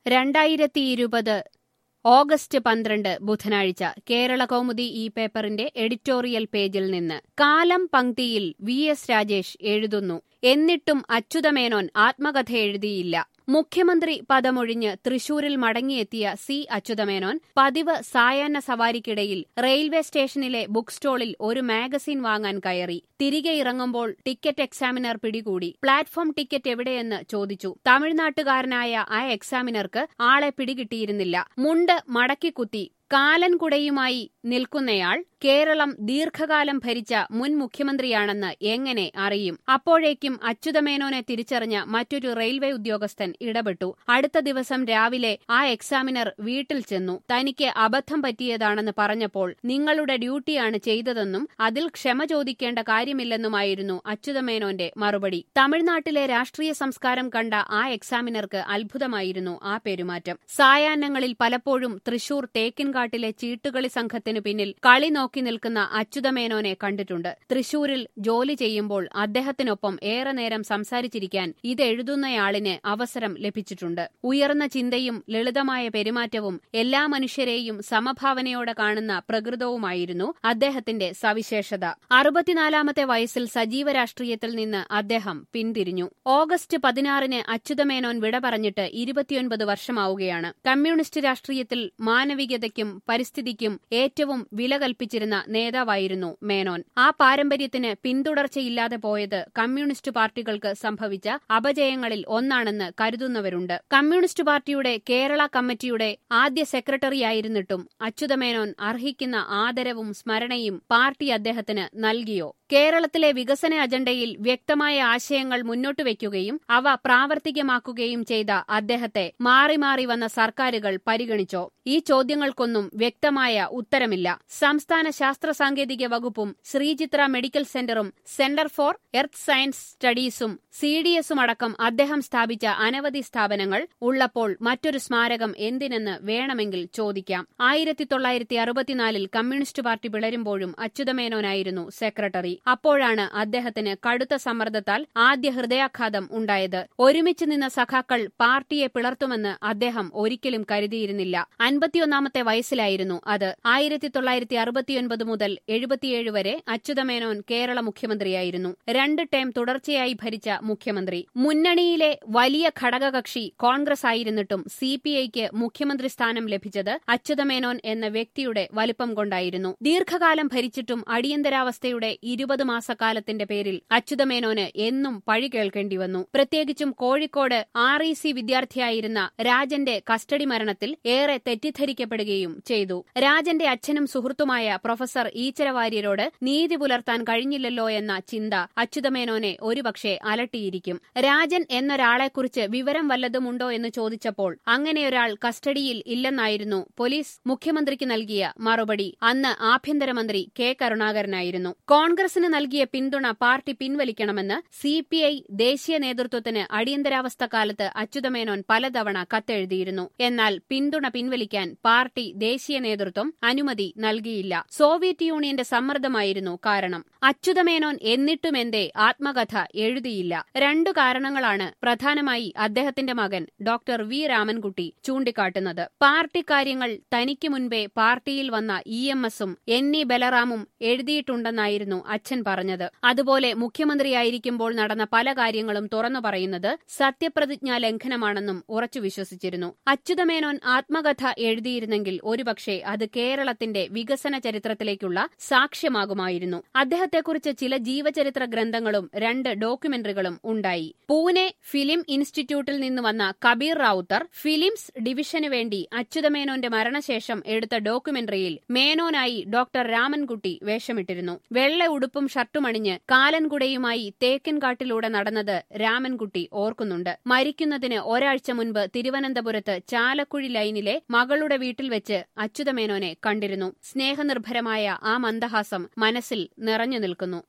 രണ്ടായിരത്തി ഇരുപത് ഓഗസ്റ്റ് പന്ത്രണ്ട് ബുധനാഴ്ച കേരള കൗമുദി ഈ പേപ്പറിന്റെ എഡിറ്റോറിയൽ പേജിൽ നിന്ന് കാലം പങ്ക്തിയിൽ വി എസ് രാജേഷ് എഴുതുന്നു എന്നിട്ടും അച്യുതമേനോൻ ആത്മകഥ എഴുതിയില്ല മുഖ്യമന്ത്രി പദമൊഴിഞ്ഞ് തൃശൂരിൽ മടങ്ങിയെത്തിയ സി അച്യുതമേനോൻ പതിവ് സായാഹ്ന സവാരിക്കിടയിൽ റെയിൽവേ സ്റ്റേഷനിലെ ബുക്ക് സ്റ്റോളിൽ ഒരു മാഗസിൻ വാങ്ങാൻ കയറി തിരികെ ഇറങ്ങുമ്പോൾ ടിക്കറ്റ് എക്സാമിനർ പിടികൂടി പ്ലാറ്റ്ഫോം ടിക്കറ്റ് എവിടെയെന്ന് ചോദിച്ചു തമിഴ്നാട്ടുകാരനായ ആ എക്സാമിനർക്ക് ആളെ പിടികിട്ടിയിരുന്നില്ല മുണ്ട് മടക്കിക്കുത്തി കാലൻകുടയുമായി നിൽക്കുന്നയാൾ കേരളം ദീർഘകാലം ഭരിച്ച മുൻ മുഖ്യമന്ത്രിയാണെന്ന് എങ്ങനെ അറിയും അപ്പോഴേക്കും അച്യുതമേനോനെ തിരിച്ചറിഞ്ഞ മറ്റൊരു റെയിൽവേ ഉദ്യോഗസ്ഥൻ ഇടപെട്ടു അടുത്ത ദിവസം രാവിലെ ആ എക്സാമിനർ വീട്ടിൽ ചെന്നു തനിക്ക് അബദ്ധം പറ്റിയതാണെന്ന് പറഞ്ഞപ്പോൾ നിങ്ങളുടെ ഡ്യൂട്ടിയാണ് ചെയ്തതെന്നും അതിൽ ക്ഷമ ചോദിക്കേണ്ട കാര്യമില്ലെന്നുമായിരുന്നു അച്യുതമേനോന്റെ മറുപടി തമിഴ്നാട്ടിലെ രാഷ്ട്രീയ സംസ്കാരം കണ്ട ആ എക്സാമിനർക്ക് അത്ഭുതമായിരുന്നു ആ പെരുമാറ്റം സായാഹ്നങ്ങളിൽ പലപ്പോഴും തൃശൂർ തേക്കിൻകാട്ടിലെ ചീട്ടുകളി സംഘത്തിനു പിന്നിൽ കളി നോക്കി നിൽക്കുന്ന അച്യുതമേനോനെ കണ്ടിട്ടുണ്ട് തൃശൂരിൽ ജോലി ചെയ്യുമ്പോൾ അദ്ദേഹത്തിനൊപ്പം ഏറെ നേരം സംസാരിച്ചിരിക്കാൻ ഇതെഴുതുന്നയാളിന് അവസരം ലഭിച്ചിട്ടുണ്ട് ഉയർന്ന ചിന്തയും ലളിതമായ പെരുമാറ്റവും എല്ലാ മനുഷ്യരെയും സമഭാവനയോടെ കാണുന്ന പ്രകൃതവുമായിരുന്നു അദ്ദേഹത്തിന്റെ സവിശേഷത അറുപത്തിനാലാമത്തെ വയസ്സിൽ സജീവ രാഷ്ട്രീയത്തിൽ നിന്ന് അദ്ദേഹം പിന്തിരിഞ്ഞു ഓഗസ്റ്റ് പതിനാറിന് അച്യുതമേനോൻ വിട പറഞ്ഞിട്ട് ഇരുപത്തിയൊൻപത് വർഷമാവുകയാണ് കമ്മ്യൂണിസ്റ്റ് രാഷ്ട്രീയത്തിൽ മാനവികതയ്ക്കും പരിസ്ഥിതിക്കും ഏറ്റവും വില കൽപ്പിച്ചിരുന്ന നേതാവായിരുന്നു മേനോൻ ആ പാരമ്പര്യത്തിന് പിന്തുടർച്ചയില്ലാതെ പോയത് കമ്മ്യൂണിസ്റ്റ് പാർട്ടികൾക്ക് സംഭവിച്ച അപജയങ്ങളിൽ ഒന്നാണെന്ന് കരുതുന്നവരുണ്ട് കമ്മ്യൂണിസ്റ്റ് പാർട്ടിയുടെ കേരള കമ്മിറ്റിയുടെ ആദ്യ സെക്രട്ടറിയായിരുന്നിട്ടും അച്യുതമേനോൻ അർഹിക്കുന്ന ആദരവും സ്മരണയും പാർട്ടി അദ്ദേഹത്തിന് നൽകിയോ കേരളത്തിലെ വികസന അജണ്ടയിൽ വ്യക്തമായ ആശയങ്ങൾ മുന്നോട്ട് വയ്ക്കുകയും അവ പ്രാവർത്തികമാക്കുകയും ചെയ്ത അദ്ദേഹത്തെ മാറി മാറി വന്ന സർക്കാരുകൾ പരിഗണിച്ചോ ഈ ചോദ്യങ്ങൾക്കൊന്നും വ്യക്തമായ ഉത്തരമില്ല സംസ്ഥാന ശാസ്ത്ര സാങ്കേതിക വകുപ്പും ശ്രീചിത്ര മെഡിക്കൽ സെന്ററും സെന്റർ ഫോർ എർത്ത് സയൻസ് സ്റ്റഡീസും സി ഡി എസും അടക്കം അദ്ദേഹം സ്ഥാപിച്ച അനവധി സ്ഥാപനങ്ങൾ ഉള്ളപ്പോൾ മറ്റൊരു സ്മാരകം എന്തിനെന്ന് വേണമെങ്കിൽ ചോദിക്കാം ആയിരത്തി തൊള്ളായിരത്തി അറുപത്തിനാലിൽ കമ്മ്യൂണിസ്റ്റ് പാർട്ടി പിളരുമ്പോഴും അച്യുതമേനോനായിരുന്നു സെക്രട്ടറി അപ്പോഴാണ് അദ്ദേഹത്തിന് കടുത്ത സമ്മർദ്ദത്താൽ ആദ്യ ഹൃദയാഘാതം ഉണ്ടായത് ഒരുമിച്ച് നിന്ന സഖാക്കൾ പാർട്ടിയെ പിളർത്തുമെന്ന് അദ്ദേഹം ഒരിക്കലും കരുതിയിരുന്നില്ല അൻപത്തിയൊന്നാമത്തെ വയസ്സിലായിരുന്നു അത് ആയിരത്തി തൊള്ളായിരത്തി അറുപത്തിയൊൻപത് മുതൽ എഴുപത്തിയേഴ് വരെ അച്യുതമേനോൻ കേരള മുഖ്യമന്ത്രിയായിരുന്നു രണ്ട് ടേം തുടർച്ചയായി ഭരിച്ച മുഖ്യമന്ത്രി മുന്നണിയിലെ വലിയ ഘടകകക്ഷി കോൺഗ്രസ് ആയിരുന്നിട്ടും സി പി ഐക്ക് മുഖ്യമന്ത്രി സ്ഥാനം ലഭിച്ചത് അച്യുതമേനോൻ എന്ന വ്യക്തിയുടെ വലിപ്പം കൊണ്ടായിരുന്നു ദീർഘകാലം ഭരിച്ചിട്ടും അടിയന്തരാവസ്ഥയുടെ ഇരുപത് മാസക്കാലത്തിന്റെ പേരിൽ അച്യുതമേനോന് എന്നും പഴി കേൾക്കേണ്ടി വന്നു പ്രത്യേകിച്ചും കോഴിക്കോട് ആർ ഇ സി വിദ്യാർത്ഥിയായിരുന്ന രാജന്റെ കസ്റ്റഡി മരണത്തിൽ ഏറെ തെറ്റിദ്ധരിക്കപ്പെടുകയും ചെയ്തു രാജന്റെ അച്ഛനും സുഹൃത്തുമായ പ്രൊഫസർ ഈച്ചരവാര്യരോട് നീതി പുലർത്താൻ കഴിഞ്ഞില്ലല്ലോ എന്ന ചിന്ത അച്യുതമേനോനെ ഒരുപക്ഷെ അലട്ടിയിരിക്കും രാജൻ എന്നൊരാളെക്കുറിച്ച് വിവരം വല്ലതുമുണ്ടോ എന്ന് ചോദിച്ചപ്പോൾ അങ്ങനെയൊരാൾ കസ്റ്റഡിയിൽ ഇല്ലെന്നായിരുന്നു പോലീസ് മുഖ്യമന്ത്രിക്ക് നൽകിയ മറുപടി അന്ന് ആഭ്യന്തരമന്ത്രി കെ കരുണാകരനായിരുന്നു കോൺഗ്രസിന് നൽകിയ പിന്തുണ പാർട്ടി പിൻവലിക്കണമെന്ന് സി പി ഐ ദേശീയ നേതൃത്വത്തിന് അടിയന്തരാവസ്ഥ കാലത്ത് അച്യുതമേനോൻ പലതവണ കത്തെഴുതിയിരുന്നു എന്നാൽ പിന്തുണ പിൻവലിക്കാൻ പാർട്ടി ദേശീയ നേതൃത്വം അനുമതി നൽകിയില്ല സോവിയറ്റ് യൂണിയന്റെ സമ്മർദ്ദമായിരുന്നു കാരണം അച്യുതമേനോൻ എന്നിട്ടുമെന്തേ ആത്മകഥ എഴുതിയില്ല രണ്ടു കാരണങ്ങളാണ് പ്രധാനമായി അദ്ദേഹത്തിന്റെ മകൻ ഡോക്ടർ വി രാമൻകുട്ടി ചൂണ്ടിക്കാട്ടുന്നത് പാർട്ടി കാര്യങ്ങൾ തനിക്ക് മുൻപേ പാർട്ടിയിൽ വന്ന ഇ എം എസും എൻ ഇ ബലറാമും എഴുതിയിട്ടുണ്ടെന്നായിരുന്നു അച്ഛൻ പറഞ്ഞത് അതുപോലെ മുഖ്യമന്ത്രിയായിരിക്കുമ്പോൾ നടന്ന പല കാര്യങ്ങളും തുറന്നു പറയുന്നത് സത്യപ്രതിജ്ഞാ ലംഘനമാണെന്നും ഉറച്ചു വിശ്വസിച്ചിരുന്നു അച്യുതമേനോൻ ആത്മകഥ എഴുതിയിരുന്നെങ്കിൽ ഒരുപക്ഷെ അത് കേരളത്തിന്റെ വികസന ചരിത്രത്തിലേക്കുള്ള സാക്ഷ്യമാകുമായിരുന്നു അദ്ദേഹത്തെക്കുറിച്ച് ചില ജീവചരിത്ര ഗ്രന്ഥങ്ങളും രണ്ട് ഡോക്യുമെന്ററികളും ഉണ്ടായി പൂനെ ഫിലിം ഇൻസ്റ്റിറ്റ്യൂട്ടിൽ നിന്ന് വന്ന കബീർ റാവുത്തർ ഫിലിംസ് ഡിവിഷന് വേണ്ടി അച്യുതമേനോന്റെ മരണശേഷം എടുത്ത ഡോക്യുമെന്ററിയിൽ മേനോനായി ഡോക്ടർ രാമൻകുട്ടി വേഷമിട്ടിരുന്നു വെള്ള ഉടുപ്പും ഷർട്ടുമണിഞ്ഞ് കാലൻകുടയുമായി തേക്കിൻകാട്ടിലൂടെ നടന്നത് രാമൻകുട്ടി ഓർക്കുന്നുണ്ട് മരിക്കുന്നതിന് ഒരാഴ്ച മുൻപ് തിരുവനന്തപുരത്ത് ചാലക്കുഴി ലൈനിലെ മകളുടെ വീട്ടിൽ വെച്ച് അച്യുതമേനോനെ കണ്ടിരുന്നു സ്നേഹനിർഭരമായ ആ മന്ദഹാസം മനസ്സിൽ നിറഞ്ഞു നിൽക്കുന്നു